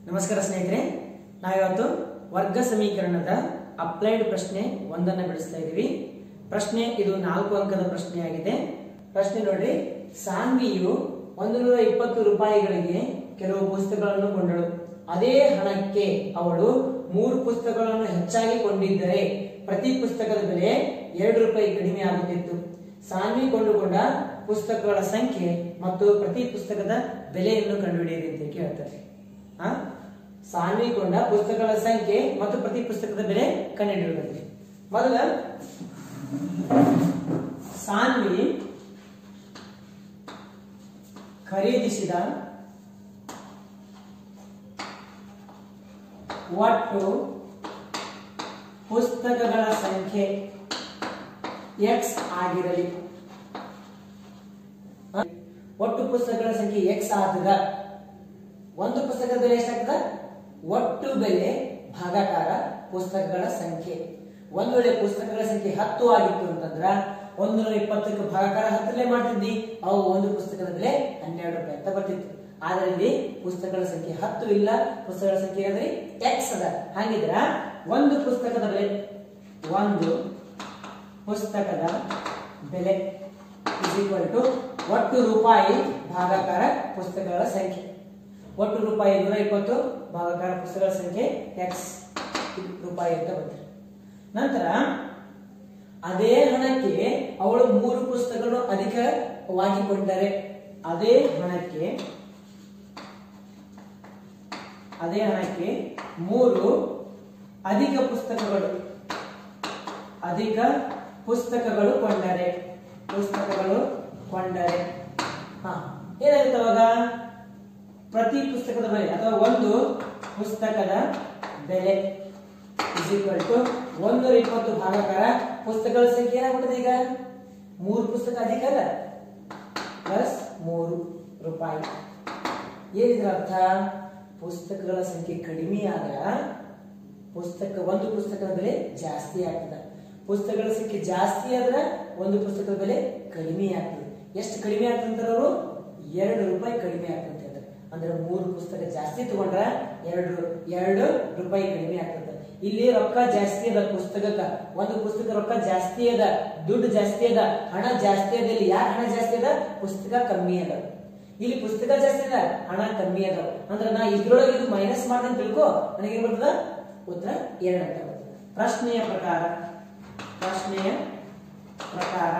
ನಮಸ್ಕಾರ ಸ್ನೇಹಿತರೆ ನಾವಿವತ್ತು ವರ್ಗ ಸಮೀಕರಣದ ಅಪ್ಲೈಡ್ ಪ್ರಶ್ನೆ ಒಂದನ್ನ ಬಿಡಿಸ್ತಾ ಇದ್ದೀವಿ ಪ್ರಶ್ನೆ ಇದು ನಾಲ್ಕು ಅಂಕದ ಪ್ರಶ್ನೆಯಾಗಿದೆ ಪ್ರಶ್ನೆ ನೋಡ್ರಿ ಸಾನ್ವಿಯು ಒಂದು ನೂರ ಇಪ್ಪತ್ತು ರೂಪಾಯಿಗಳಿಗೆ ಕೆಲವು ಪುಸ್ತಕಗಳನ್ನು ಕೊಂಡಳು ಅದೇ ಹಣಕ್ಕೆ ಅವಳು ಮೂರು ಪುಸ್ತಕಗಳನ್ನು ಹೆಚ್ಚಾಗಿ ಕೊಂಡಿದ್ದರೆ ಪ್ರತಿ ಪುಸ್ತಕದ ಬೆಲೆ ಎರಡು ರೂಪಾಯಿ ಕಡಿಮೆ ಆಗುತ್ತಿತ್ತು ಸಾನ್ವಿ ಕೊಂಡುಕೊಂಡ ಪುಸ್ತಕಗಳ ಸಂಖ್ಯೆ ಮತ್ತು ಪ್ರತಿ ಪುಸ್ತಕದ ಬೆಲೆಯನ್ನು ಕಂಡುಹಿಡಿಯಿರಿ ಅಂತ ಕೇಳ್ತಾರೆ ಆ? ಸಾನ್ವಿ ಕೊಂಡ ಪುಸ್ತಕಗಳ ಸಂಖ್ಯೆ ಮತ್ತು ಪ್ರತಿ ಪುಸ್ತಕದ ಬೆಲೆ ಕಂಡುಹಿಡಿಯಬೇಕು ಮೊದಲ ಸಾನ್ವಿ ಖರೀದಿಸಿದ ಒಟ್ಟು ಪುಸ್ತಕಗಳ ಸಂಖ್ಯೆ ಎಕ್ಸ್ ಆಗಿರಲಿ ಹ? ಒಟ್ಟು ಪುಸ್ತಕಗಳ ಸಂಖ್ಯೆ ಎಕ್ಸ್ ಆದಾಗ ಒಂದು ಪುಸ್ತಕದ ಬೆಲೆ ಎಷ್ಟಾಗ್ತದ ಒಟ್ಟು ಬೆಲೆ ಭಾಗಾಕಾರ ಪುಸ್ತಕಗಳ ಸಂಖ್ಯೆ ಒಂದು ವೇಳೆ ಪುಸ್ತಕಗಳ ಸಂಖ್ಯೆ ಹತ್ತು ಆಗಿತ್ತು ಅಂತಂದ್ರ ಒಂದು ನೂರ ಇಪ್ಪತ್ತಕ್ಕೆ ಭಾಗಾಕಾರ ಹತ್ತರಲ್ಲೇ ಮಾಡ್ತಿದ್ದಿ ಅವು ಒಂದು ಪುಸ್ತಕದ ಬೆಲೆ ಹನ್ನೆರಡು ರೂಪಾಯಿ ಅಂತ ಬರ್ತಿತ್ತು ಆದ್ರೆ ಇಲ್ಲಿ ಪುಸ್ತಕಗಳ ಸಂಖ್ಯೆ ಹತ್ತು ಇಲ್ಲ ಪುಸ್ತಕಗಳ ಸಂಖ್ಯೆ ಅಂದ್ರೆ ಎಕ್ಸ್ ಅದ ಹಾಗಿದ್ರ ಒಂದು ಪುಸ್ತಕದ ಬೆಲೆ ಒಂದು ಪುಸ್ತಕದ ಬೆಲೆ ಇಸ್ ಈಕ್ವಲ್ ಟು ಒಟ್ಟು ರೂಪಾಯಿ ಭಾಗಾಕಾರ ಪುಸ್ತಕಗಳ ಸಂಖ್ಯೆ ಒಟ್ಟು ರೂಪಾಯಿ ನೂರ ಇಪ್ಪತ್ತು ಭಾಗಾಕಾರ ಪುಸ್ತಕಗಳ ಸಂಖ್ಯೆ ಎಕ್ಸ್ ರೂಪಾಯಿ ಅಂತ ಬರ್ತದೆ ನಂತರ ಅದೇ ಹಣಕ್ಕೆ ಅವಳು ಮೂರು ಪುಸ್ತಕಗಳು ಅಧಿಕವಾಗಿ ಕೊಂಡರೆ ಅದೇ ಹಣಕ್ಕೆ ಅದೇ ಹಣಕ್ಕೆ ಮೂರು ಅಧಿಕ ಪುಸ್ತಕಗಳು ಅಧಿಕ ಪುಸ್ತಕಗಳು ಕೊಂಡರೆ ಪುಸ್ತಕಗಳು ಕೊಂಡರೆ ಹಾ ಏನಾಗುತ್ತೆ ಅವಾಗ ಪ್ರತಿ ಪುಸ್ತಕದ ಬೆಲೆ ಅಥವಾ ಒಂದು ಪುಸ್ತಕದ ಬೆಲೆ ಇಸ್ ಈಕ್ವಲ್ ಟು ಒಂದೂರ ಇಪ್ಪತ್ತು ಭಾಗಾಕಾರ ಪುಸ್ತಕಗಳ ಸಂಖ್ಯೆ ಏನಾಗ್ಬಿಟ್ಟದೆ ಈಗ ಮೂರು ಪುಸ್ತಕ ಅಧಿಕ ಅಲ್ಲ ಪ್ಲಸ್ ಮೂರು ರೂಪಾಯಿ ಏನಿದ್ರ ಅರ್ಥ ಪುಸ್ತಕಗಳ ಸಂಖ್ಯೆ ಕಡಿಮೆ ಆದ್ರ ಪುಸ್ತಕ ಒಂದು ಪುಸ್ತಕದ ಬೆಲೆ ಜಾಸ್ತಿ ಆಗ್ತದೆ ಪುಸ್ತಕಗಳ ಸಂಖ್ಯೆ ಜಾಸ್ತಿ ಆದ್ರೆ ಒಂದು ಪುಸ್ತಕದ ಬೆಲೆ ಕಡಿಮೆ ಆಗ್ತದೆ ಎಷ್ಟು ಕಡಿಮೆ ಆಗ್ತಂತಾರೆ ಅವರು ಎರಡು ರೂಪಾಯಿ ಕಡಿಮೆ ಆಗ್ತಂತೆ ಅಂದ್ರೆ ಅಂದ್ರೆ ಮೂರು ಪುಸ್ತಕ ಜಾಸ್ತಿ ತಗೊಂಡ್ರ ಎರಡು ಎರಡು ರೂಪಾಯಿ ಕಡಿಮೆ ಆಗ್ತದೆ ಇಲ್ಲಿ ರೊಕ್ಕ ಜಾಸ್ತಿ ಅದ ಪುಸ್ತಕಕ್ಕ ಒಂದು ಪುಸ್ತಕ ರೊಕ್ಕ ಜಾಸ್ತಿ ಅದ ದುಡ್ಡು ಜಾಸ್ತಿ ಅದ ಹಣ ಜಾಸ್ತಿ ಅದ ಇಲ್ಲಿ ಯಾಕೆ ಹಣ ಜಾಸ್ತಿ ಅದ ಪುಸ್ತಕ ಕಮ್ಮಿ ಅದ ಇಲ್ಲಿ ಪುಸ್ತಕ ಜಾಸ್ತಿ ಅದ ಹಣ ಕಮ್ಮಿ ಅದ ಅಂದ್ರೆ ನಾ ಇದ್ರೊಳಗೆ ಇದು ಮೈನಸ್ ಮಾಡ್ದೆ ಅಂತ ತಿಳ್ಕೊ ನನಗೆ ಬರ್ತದ ಉತ್ತರ ಎರಡು ಅಂತ ಬರ್ತದೆ ಪ್ರಶ್ನೆಯ ಪ್ರಕಾರ ಪ್ರಶ್ನೆಯ ಪ್ರಕಾರ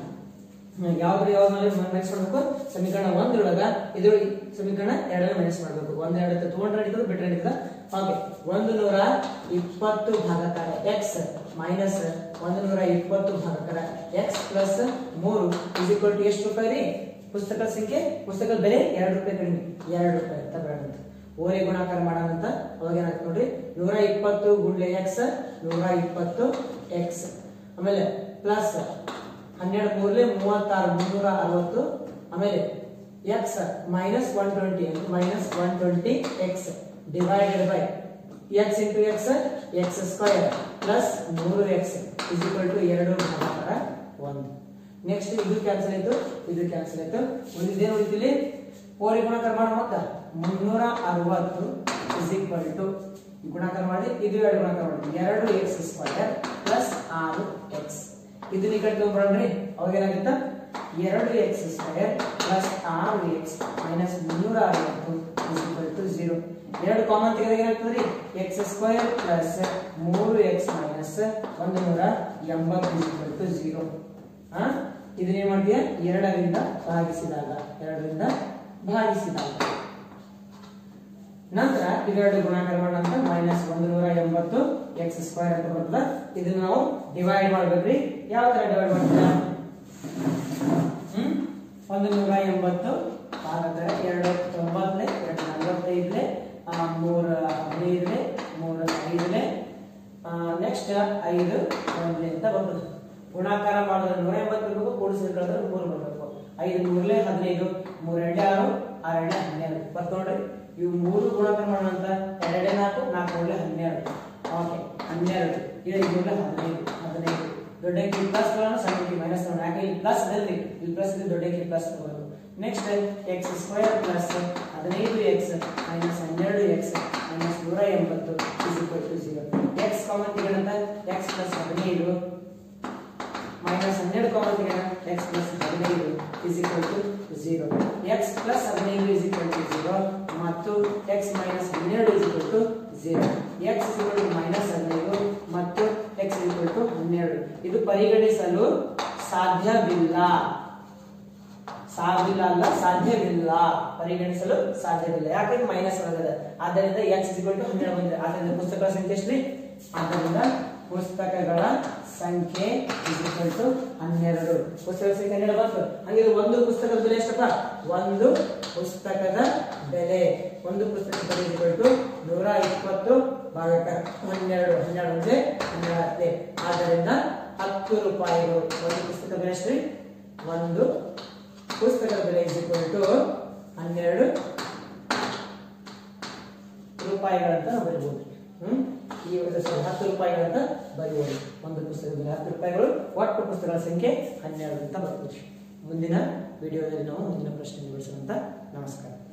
ಯಾವ್ದು ಯಾವ್ದು ಮೈನಸ್ ಮಾಡ್ಬೇಕು ಸಮೀಕರಣ ಒಂದ್ರೊಳಗ ಇದ್ರೊಳಗೆ ಸಮೀಕರಣ ಎರಡನ್ನ ಮೈನಸ್ ಮಾಡ್ಬೇಕು ಒಂದ್ ಎರಡು ತಗೊಂಡ್ರೆ ನಡೀತದ ಬಿಟ್ರೆ ನಡೀತದ ಹಾಗೆ ಒಂದು ನೂರ ಇಪ್ಪತ್ತು ಭಾಗಕಾರ ಎಕ್ಸ್ ಮೈನಸ್ ಒಂದು ನೂರ ಇಪ್ಪತ್ತು ಭಾಗಕಾರ ಎಕ್ಸ್ ಪ್ಲಸ್ ಮೂರು ಇಸ್ ಈಕ್ವಲ್ ಟು ಎಷ್ಟು ರೂಪಾಯಿ ರೀ ಪುಸ್ತಕ ಸಂಖ್ಯೆ ಪುಸ್ತಕದ ಬೆಲೆ ಎರಡು ರೂಪಾಯಿ ಕಡಿಮೆ ಎರಡು ರೂಪಾಯಿ ಅಂತ ಬರೋಣ ಓರೆ ಗುಣಾಕಾರ ಮಾಡೋಣ ಅಂತ ಅವಾಗ ಏನಾಗ್ತದೆ ನೋಡ್ರಿ ನೂರ ಇಪ್ಪತ್ತು ಗುಂಡ್ಲೆ ಎಕ್ಸ್ ನೂರ ಇಪ್ಪತ್ತು ಎಕ್ಸ್ ಆಮೇಲೆ ಪ್ಲಸ್ ಹನ್ನೆರಡು ಮೂರ್ಲೆ ಮೂವತ್ತಾರು ಮುನ್ನೂರ ಅರವತ್ತು ಆಮೇಲೆ x minus one twenty minus one twenty x divided by x into x x square plus ಮೂರು ಎಕ್ಸ್ ಇಸ್ ಈಕ್ವಲ್ ಟು ಎರಡು ಭಾಗಾಕಾರ ಒಂದು ನೆಕ್ಸ್ಟ್ ಇದು ಕ್ಯಾನ್ಸಲ್ ಆಯ್ತು ಇದು ಕ್ಯಾನ್ಸಲ್ ಆಯ್ತು ಉಳಿದೇನು ಉಳಿತಿಲ್ಲಿ ಓರಿ ಗುಣಾಕಾರ ಮಾಡೋ ಮತ್ತ ಮುನ್ನೂರ ಅರವತ್ತು ಇಸ್ ಈಕ್ವಲ್ ಟು ಗುಣಾಕಾರ ಮಾಡಿ ಇದು ಎರಡು ಗುಣಾಕಾರ ಮಾಡಿ ಎರಡು ಎಕ್ಸ್ ಸ್ಕ್ವಯರ್ ಪ್ಲಸ್ ಆರು ಎಕ್ಸ್ ಇದನ್ನ ಈ ಕಡೆ ತಗೊಂಡ್ರಿ ಅವಾಗ ಏನಾಗುತ್ತ ಎರಡು ಎಕ್ಸ್ ಸ್ಕ್ವಯರ್ ಪ್ಲಸ್ ಆರು ಎಕ್ಸ್ ಮೈನಸ್ ಮುನ್ನೂರ ಅರವತ್ತು ಇಸ್ ಈಕ್ವಲ್ ಟು ಜೀರೋ ಎರಡು ಕಾಮನ್ ತೆಗೆದಾಗ ಏನಾಗ್ತದ್ರಿ ಎಕ್ಸ್ ಸ್ಕ್ವಯರ್ ಪ್ಲಸ್ ಮೂರು ಎಕ್ಸ್ ಮೈನಸ್ ಒಂದು ನೂರ ಎಂಬತ್ತು ಇಸ್ ಈಕ್ವಲ್ ಟು ಜೀರೋ ಹಾ ಇದನ್ನ ಏನ್ ಮಾಡ್ತೀಯ ಎರಡರಿಂದ ಭಾಗಿಸಿದಾಗ ಎರಡರಿಂದ ಭಾಗಿಸಿದಾಗ ನಂತರ ಇವೆರಡು ಗುಣಾಕಾರ ಮಾಡಿದ ನಂತರ ಮೈನಸ್ ಒಂದು ನೂರ ಎಂಬತ್ತು ಎಕ್ಸ್ ಸ್ಕ್ವೇರ್ ಅಂತ ಬರ್ತದ ಇದನ್ನ ನಾವು ಡಿವೈಡ್ ಮಾಡ್ಬೇಕ್ರಿ ಯಾವ ತರ ಡಿವೈಡ್ ಮಾಡ್ತೀರಾ ಹ್ಮ್ ಒಂದು ನೂರ ಎಂಬತ್ತು ಭಾಗದ ಎರಡು ತೊಂಬತ್ತಲೆ ಎರಡು ನಲವತ್ತೈದಲೆ ಮೂರ ಹದಿನೈದಲೆ ಮೂರ ಐದಲೆ ನೆಕ್ಸ್ಟ್ ಐದು ಒಂದ್ಲೆ ಅಂತ ಬರ್ತದೆ ಗುಣಾಕಾರ ಮಾಡಿದ್ರೆ ನೂರ ಎಂಬತ್ತು ಬರಬೇಕು ಕೂಡಿಸಿದ್ರೆ ಕಳೆದ್ರೆ ಮೂರು ಬರಬೇಕು ಐದು ಮೂರ್ಲೆ ಹದಿನೈದು ಮೂರ್ ಎರಡೇ ಆರು ಆರು ಎರಡೇ ಹನ್ನೆರಡು ಬರ್ತ ನೋಡ್ರಿ ಇವು ಮೂರು ಗುಣಾಕಾರ ಮಾಡೋಣ ಅಂತ ಎರಡೇ ನಾಲ್ಕು ನಾಲ್ಕು ಮೂರ್ಲೆ ಹನ್ನೆರಡು ಓಕೆ ಹನ್ನೆರಡು ಐದು ಮೂರ್ಲೆ ಹದಿನೈದು ಹದಿನೈದು ದೊಡ್ಡ ಅಂಕಿ ಪ್ಲಸ್ ತಗೊಳ್ಳೋಣ ಸಣ್ಣ ಅಂಕಿ ಮೈನಸ್ ತಗೊಳ್ಳೋಣ ಯಾಕೆ ಇಲ್ಲಿ ಪ್ಲಸ್ ಅಲ್ಲಿ ಇಲ್ಲಿ ಪ್ಲಸ್ ಇದೆ ದೊಡ್ಡ ಅಂಕಿ ಪ್ಲಸ್ ತಗೋಬೇಕು ನೆಕ್ಸ್ಟ್ ಎಕ್ಸ್ ಸ್ಕ್ವೇರ್ ಪ್ಲಸ್ ಹದಿನೈದು ಎಕ್ಸ್ ಮೈನಸ್ ಹನ್ನೆರಡು ಎಕ್ಸ್ ಮತ್ತು ಎಕ್ಸ್ ಮೈನಸ್ ಹನ್ನೆರಡು is equal to zero x is equal to minus ಹದಿನೈದು ಮತ್ತು ಎಕ್ಸ್ ಇಸ್ ಇಕ್ವಲ್ ಟು ಹನ್ನೆರಡು ಇದು ಪರಿಗಣಿಸಲು ಸಾಧ್ಯವಿಲ್ಲ ಸಾವಿಲ್ಲ ಅಲ್ಲ ಸಾಧ್ಯವಿಲ್ಲ ಪರಿಗಣಿಸಲು ಸಾಧ್ಯವಿಲ್ಲ ಯಾಕಂದ್ರೆ ಮೈನಸ್ ಆಗಿದೆ ಆದ್ದರಿಂದ ಎಕ್ಸ್ ಇಕ್ವಲ್ ಟು ಹನ್ನೆರಡು ಬಂದಿದೆ ಆದ್ದರಿಂದ ಪುಸ್ತಕಗಳ ಸಂಖ್ಯೆ ಎಷ್ಟ್ರಿ ಆದ್ದರಿಂದ ಪುಸ್ತಕಗಳ ಸಂಖ್ಯೆ ಇಕ್ವಲ್ ಟು ಹನ್ನೆರಡು ಪುಸ್ತಕದ ಸಂಖ್ಯೆ ಹನ್ನೆರಡು ಬಂತು ಹಾಗೆ ಒಂದು ಪುಸ್ತಕದ ಬೆಲೆ ಎಷ್ಟಪ್ಪ ಒಂದು ಪುಸ್ತಕದ ಬೆಲೆ ಒಂದು ಪುಸ್ತಕದ ಬೆಲೆ ಇಕ್ವಲ್ ಟು ನೂರ ಇಪ್ಪತ್ತು ಭಾಗಕ ಹನ್ನೆರಡು ಹನ್ನೆರಡು ಅಂದ್ರೆ ಹನ್ನೆರಡು ಆಗ್ತದೆ ಆದ್ದರಿಂದ ಹತ್ತು ರೂಪಾಯಿಗಳು ಒಂದು ಪುಸ್ತಕದ ಬೆಲೆ ಎಷ್ಟ್ರಿ ಒಂದು ಪುಸ್ತಕದ ಬೆಲೆ ಇಸ್ ಈಕ್ವಲ್ ಟು ಹನ್ನೆರಡು ರೂಪಾಯಿಗಳಂತ ನಾವು ಬರಿಬಹುದು ಹ್ಮ್ ಈ ಒಂದು sorry, ಹತ್ತು ರೂಪಾಯಿಗಳಂತ ಬರಿಬಹುದು ಒಂದು ಪುಸ್ತಕದ ಬೆಲೆ ಹತ್ತು ರೂಪಾಯಿಗಳು ಒಟ್ಟು ಪುಸ್ತಕಗಳ ಸಂಖ್ಯೆ ಹನ್ನೆರಡು ಅಂತ ಬರ್ಬೋದು ಮುಂದಿನ ವಿಡಿಯೋದಲ್ಲಿ ನಾವು ಮುಂದಿನ ಪ್ರಶ್ನೆ ಬಿಡಿಸೋಣ ನಮಸ್ಕಾರ